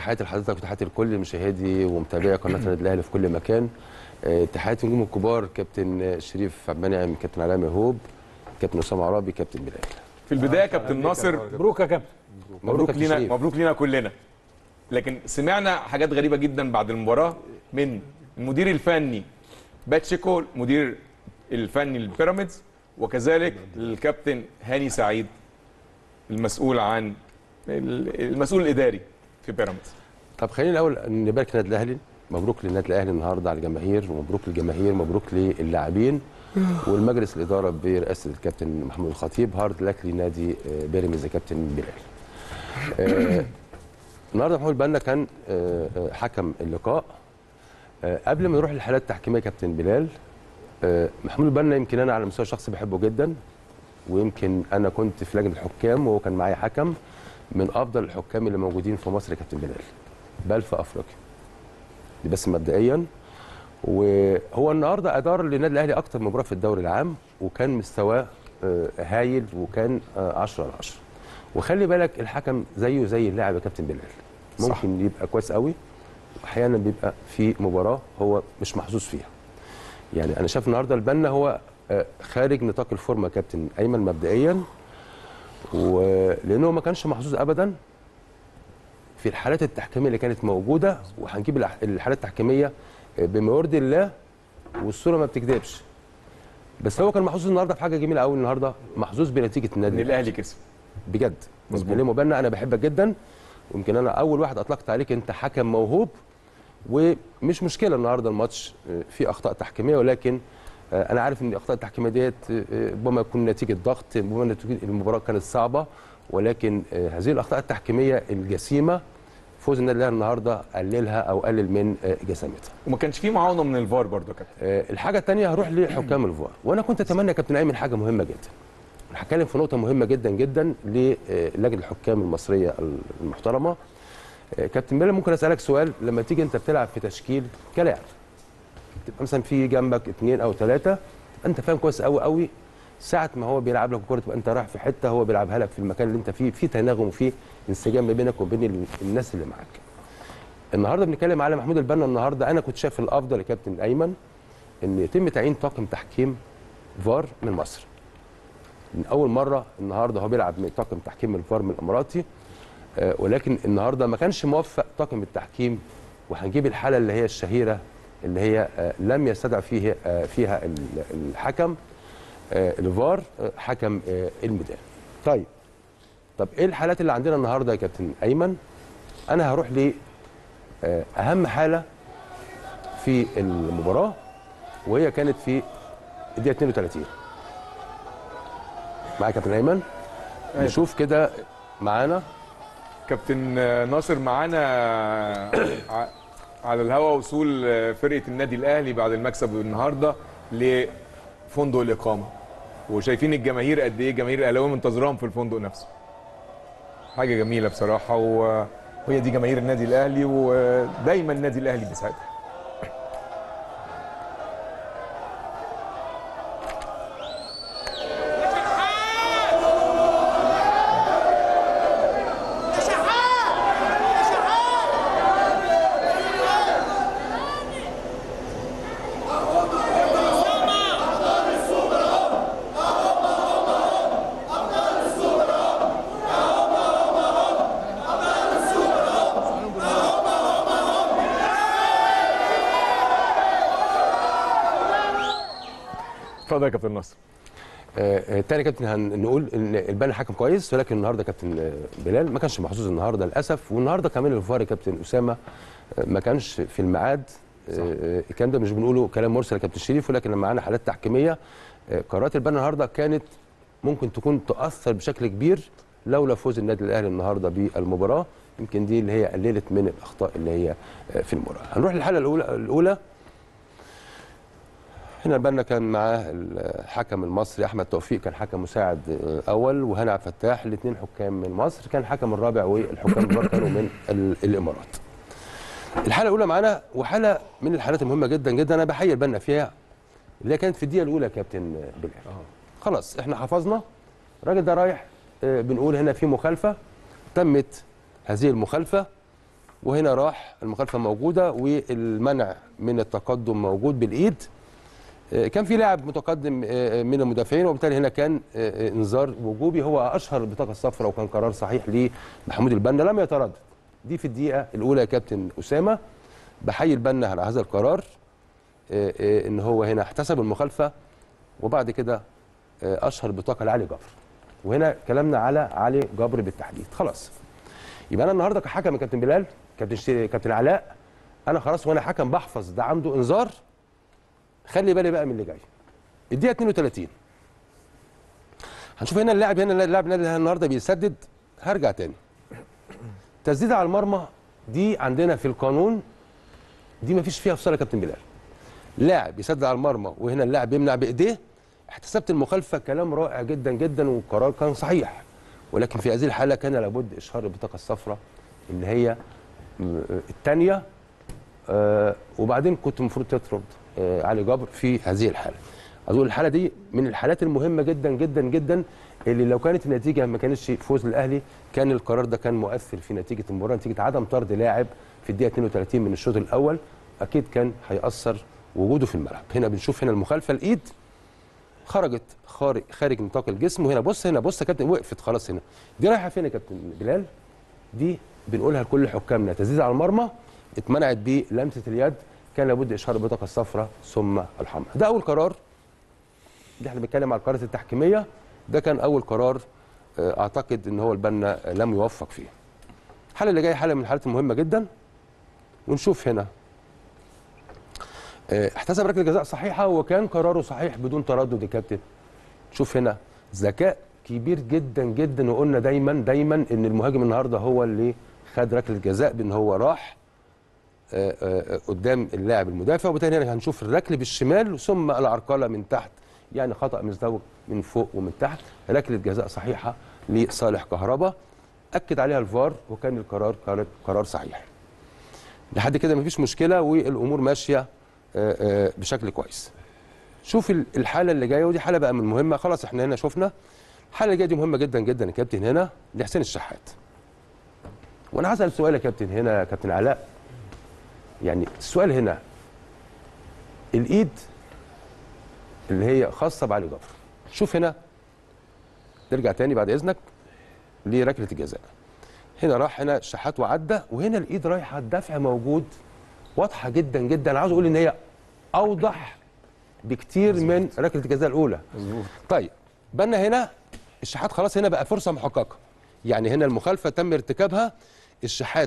تحياتي لحضرتك وتحياتي لكل مشاهدي ومتابعي قناه النادي الاهلي في كل مكان آه، تحياتي النجوم الكبار كابتن شريف عبد المنعم كابتن علاء مهوب كابتن اسامه عرابي كابتن بلال في البدايه كابتن ناصر مبروك يا كابتن مبروك كابتن لينا شريف. مبروك لينا كلنا لكن سمعنا حاجات غريبه جدا بعد المباراه من المدير الفني باتشيكو المدير الفني للبيراميدز وكذلك الكابتن هاني سعيد المسؤول عن المسؤول الاداري في بيراميدز طب خلينا الاول نبارك النادي الاهلي مبروك للنادي الاهلي النهارده على الجماهير ومبروك للجماهير مبروك للاعبين والمجلس الاداره برئاسه الكابتن محمود الخطيب هارد لك لنادي آه، بيراميدز يا كابتن بلال آه، النهارده محمود بنا كان آه، آه، حكم اللقاء آه، قبل ما نروح للحالات التحكيميه يا كابتن بلال آه، محمود بنا يمكن انا على المستوى الشخصي بحبه جدا ويمكن انا كنت في لجنه الحكام وهو كان معايا حكم من افضل الحكام اللي موجودين في مصر يا كابتن بلال بل في افريقيا دي بس مبدئيا وهو النهارده ادار للنادي الاهلي اكتر من مباراه في الدوري العام وكان مستواه آه، هايل وكان 10 على 10 وخلي بالك الحكم زيه زي اللاعب يا كابتن بلال صح. ممكن يبقى كويس قوي واحيانا بيبقى في مباراه هو مش محظوظ فيها يعني انا شايف النهارده البنا هو آه، خارج نطاق الفورمه يا كابتن ايمن مبدئيا ولانه ما كانش محظوظ ابدا في الحالات التحكيميه اللي كانت موجوده وهنجيب الأح- الحالات التحكيميه بما يرضي الله والصوره ما بتكذبش بس هو كان محظوظ النهارده في حاجه جميله قوي النهارده محظوظ بنتيجه النادي ان الأهلي. الاهلي كسب بجد مظبوط. مظبوط مبنى انا بحبك جدا ويمكن انا اول واحد اطلقت عليك انت حكم موهوب ومش مشكله النهارده الماتش آه، فيه اخطاء تحكيميه ولكن آه، انا عارف ان الاخطاء التحكيميه ديت آه، ربما يكون نتيجه ضغط ربما نتيجه المباراه كانت صعبه ولكن آه، هذه الاخطاء التحكيميه الجسيمه فوز النادي الاهلي النهارده قللها او قلل من آه، جسامتها وما كانش في معاونه من الفار برضه يا كابتن آه، الحاجه الثانيه هروح لحكام الفار وانا كنت اتمنى يا كابتن ايمن حاجه مهمه جدا هتكلم في نقطه مهمه جدا جدا للجنه الحكام المصريه المحترمه آه، كابتن بيلا ممكن اسالك سؤال لما تيجي انت بتلعب في تشكيل كلاعب تبقى مثلا في جنبك اثنين او ثلاثه انت فاهم كويس قوي قوي ساعه ما هو بيلعب لك الكوره تبقى انت رايح في حته هو بيلعبها لك في المكان اللي انت فيه في تناغم وفي انسجام ما بينك وبين ال- الناس اللي معاك النهارده بنتكلم على محمود البنا النهارده انا كنت شايف الافضل يا كابتن ايمن ان يتم تعيين طاقم تحكيم فار من مصر من اول مره النهارده هو بيلعب من طاقم تحكيم الفار من الاماراتي آه، ولكن النهارده ما كانش موفق طاقم التحكيم وهنجيب الحاله اللي هي الشهيره اللي هي آه، لم يستدعى فيه آه، فيها ال- الحكم آه، الفار آه، حكم آه، الميدان طيب طب ايه الحالات اللي عندنا النهارده يا كابتن ايمن انا هروح ل آه، اهم حاله في المباراه وهي كانت في الدقيقه 32 معايا يا كابتن ايمن أيوة. نشوف كده معانا كابتن ناصر معانا ع- على الهوا وصول فرقه النادي الاهلي بعد المكسب النهارده لفندق الاقامه وشايفين الجماهير قد ايه جماهير الاهلاويه منتظراهم في الفندق نفسه حاجه جميله بصراحه و- وهي دي جماهير النادي الاهلي ودايما النادي الاهلي بيساعدها اتفضل يا كابتن ناصر آه، آه، تاني كابتن هنقول ان البنا حكم كويس ولكن النهارده كابتن آه، بلال ما كانش محظوظ النهارده للاسف والنهارده كمان الفار يا كابتن اسامه آه، ما كانش في الميعاد آه، آه، الكلام ده مش بنقوله كلام مرسل يا كابتن شريف ولكن لما معانا حالات تحكيميه آه، قرارات البنا النهارده كانت ممكن تكون تاثر بشكل كبير لولا فوز النادي الاهلي النهارده بالمباراه يمكن دي اللي هي قللت من الاخطاء اللي هي آه، في المباراه هنروح للحاله الاولى الاولى هنا البنا كان معاه الحكم المصري احمد توفيق كان حكم مساعد آه، اول وهنا عبد الفتاح الاثنين حكام من مصر كان الحكم الرابع والحكام الكبار كانوا من ال- الامارات. الحاله الاولى معانا وحاله من الحالات المهمه جدا جدا انا بحيي البنا فيها اللي هي كانت في الدقيقه الاولى يا كابتن بلال. خلاص احنا حفظنا الراجل ده رايح آه، بنقول هنا في مخالفه تمت هذه المخالفه وهنا راح المخالفه موجوده والمنع من التقدم موجود بالايد آه، كان في لاعب متقدم آه، من المدافعين وبالتالي هنا كان آه، آه، انذار وجوبي هو اشهر البطاقه الصفراء وكان قرار صحيح لمحمود البنا لم يتردد دي في الدقيقه الاولى يا كابتن اسامه بحيي البنا على هذا القرار آه، آه، ان هو هنا احتسب المخالفه وبعد كده آه، اشهر البطاقه لعلي جبر وهنا كلامنا على علي جبر بالتحديد خلاص يبقى انا النهارده كحكم يا كابتن بلال كابتن شتي- كابتن علاء انا خلاص وانا حكم بحفظ ده عنده انذار خلي بالي بقى من اللي جاي الدقيقه 32 هنشوف هنا اللاعب هنا اللاعب النادي الأهلي النهارده بيسدد هرجع تاني تسديده على المرمى دي عندنا في القانون دي مفيش فيها فصل يا كابتن بلال لاعب يسدد على المرمى وهنا اللاعب يمنع بايديه احتسبت المخالفه كلام رائع جدا جدا والقرار كان صحيح ولكن في هذه الحاله كان لابد اشهار البطاقه الصفراء اللي هي الثانيه آه وبعدين كنت المفروض تطرد آه علي جبر في هذه الحاله اظن الحاله دي من الحالات المهمه جدا جدا جدا اللي لو كانت النتيجه ما كانتش فوز للاهلي كان القرار ده كان مؤثر في نتيجه المباراه نتيجه عدم طرد لاعب في الدقيقه 32 من الشوط الاول اكيد كان هياثر وجوده في الملعب هنا بنشوف هنا المخالفه الايد خرجت خارج خارج نطاق الجسم وهنا بص هنا بص يا كابتن وقفت خلاص هنا دي رايحه فين يا كابتن بلال دي بنقولها لكل حكامنا تسديد على المرمى اتمنعت بلمسه اليد كان لابد اشهار البطاقه الصفراء ثم الحمراء ده اول قرار ده احنا بنتكلم على القرارات التحكيميه ده كان اول قرار آه، اعتقد ان هو البنا لم يوفق فيه الحاله اللي جايه حاله من الحالات المهمه جدا ونشوف هنا آه، احتسب ركله جزاء صحيحه وكان قراره صحيح بدون تردد يا كابتن شوف هنا ذكاء كبير جدا جدا وقلنا دايما دايما ان المهاجم النهارده هو اللي خد ركله جزاء بان هو راح آه، آه، قدام اللاعب المدافع وبالتالي هنا هنشوف الركل بالشمال ثم العرقله من تحت يعني خطا مزدوج من فوق ومن تحت ركله جزاء صحيحه لصالح كهربا اكد عليها الفار وكان القرار قرار, قرار صحيح لحد كده مفيش مشكله والامور ماشيه آه، آه، بشكل كويس شوف ال- الحاله اللي جايه ودي حاله بقى من المهمه خلاص احنا هنا شفنا الحاله اللي جايه دي مهمه جدا جدا يا كابتن هنا لحسين الشحات وانا هسال سؤال يا كابتن هنا يا كابتن علاء يعني السؤال هنا الايد اللي هي خاصه بعلي جبر شوف هنا نرجع تاني بعد اذنك لركله الجزاء هنا راح هنا شحات وعدى وهنا الايد رايحه الدفع موجود واضحه جدا جدا انا عاوز اقول ان هي اوضح بكتير من ركله الجزاء الاولى مظبوط طيب بنا هنا الشحات خلاص هنا بقى فرصه محققه يعني هنا المخالفه تم ارتكابها الشحات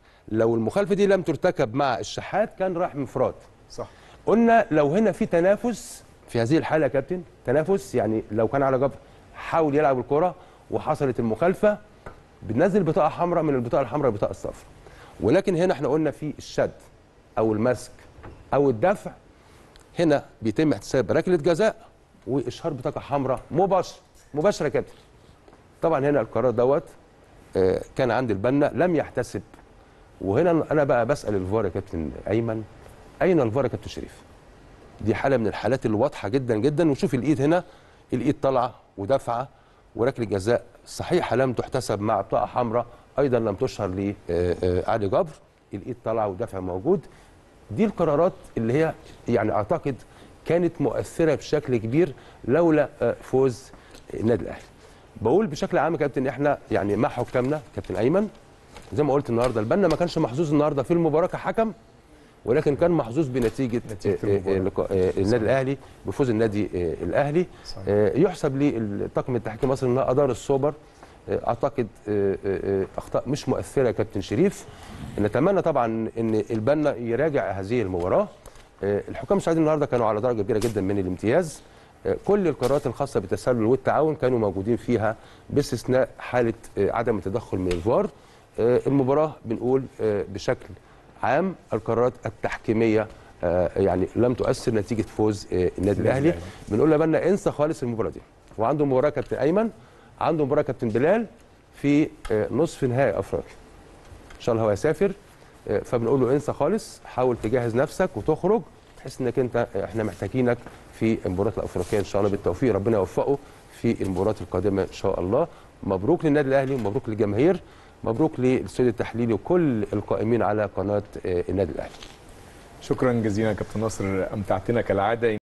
لو المخالفه دي لم ترتكب مع الشحات كان راح انفراد صح قلنا لو هنا في تنافس في هذه الحاله يا كابتن تنافس يعني لو كان على جبر حاول يلعب الكره وحصلت المخالفه بننزل بطاقه حمراء من البطاقه الحمراء للبطاقه الصفراء ولكن هنا احنا قلنا في الشد او المسك او الدفع هنا بيتم احتساب ركله جزاء واشهار بطاقه حمراء مباشر مباشره يا كابتن طبعا هنا القرار دوت آه، كان عند البنا لم يحتسب وهنا انا بقى بسال الفار يا كابتن ايمن اين الفار يا كابتن شريف دي حاله من الحالات الواضحه جدا جدا وشوف الايد هنا الايد طالعه ودافعه وركله جزاء صحيحه لم تحتسب مع بطاقه حمراء ايضا لم تشهر لعلي جبر الايد طالعه ودافع موجود دي القرارات اللي هي يعني اعتقد كانت مؤثره بشكل كبير لولا آه، فوز النادي الاهلي بقول بشكل عام يا كابتن احنا يعني مع حكامنا كابتن ايمن زي ما قلت النهارده البنا ما كانش محظوظ النهارده في المباراه كحكم ولكن كان محظوظ بنتيجه نتيجة آه، آه، المباراة. لقاء- آه، النادي الاهلي بفوز النادي آه، الاهلي صحيح. آه، يحسب للطاقم التحكيم مصر انها ادار السوبر آه، اعتقد آه، آه، آه، اخطاء مش مؤثره يا كابتن شريف نتمنى طبعا ان البنا يراجع هذه المباراه آه، الحكام السعوديين النهارده كانوا على درجه كبيره جدا من الامتياز آه، كل القرارات الخاصه بالتسلل والتعاون كانوا موجودين فيها باستثناء حاله آه، عدم التدخل من الفار آه، المباراه بنقول آه، بشكل عام القرارات التحكيميه آه، يعني لم تؤثر نتيجه فوز آه، النادي الاهلي الأهلي. بنقول لبنا انسى خالص المباراه دي وعنده مباراه كابتن ايمن عنده مباراه كابتن بلال في آه، نصف نهائي افريقيا ان شاء الله هو يسافر آه، فبنقول له انسى خالص حاول تجهز نفسك وتخرج بحيث انك انت آه، احنا محتاجينك في المباراه الافريقيه ان شاء الله بالتوفيق ربنا يوفقه في المباراه القادمه ان شاء الله مبروك للنادي الاهلي ومبروك للجماهير مبروك للاستوديو التحليلي وكل القائمين على قناه آه، النادي الاهلي شكرا جزيلا يا كابتن ناصر امتعتنا كالعاده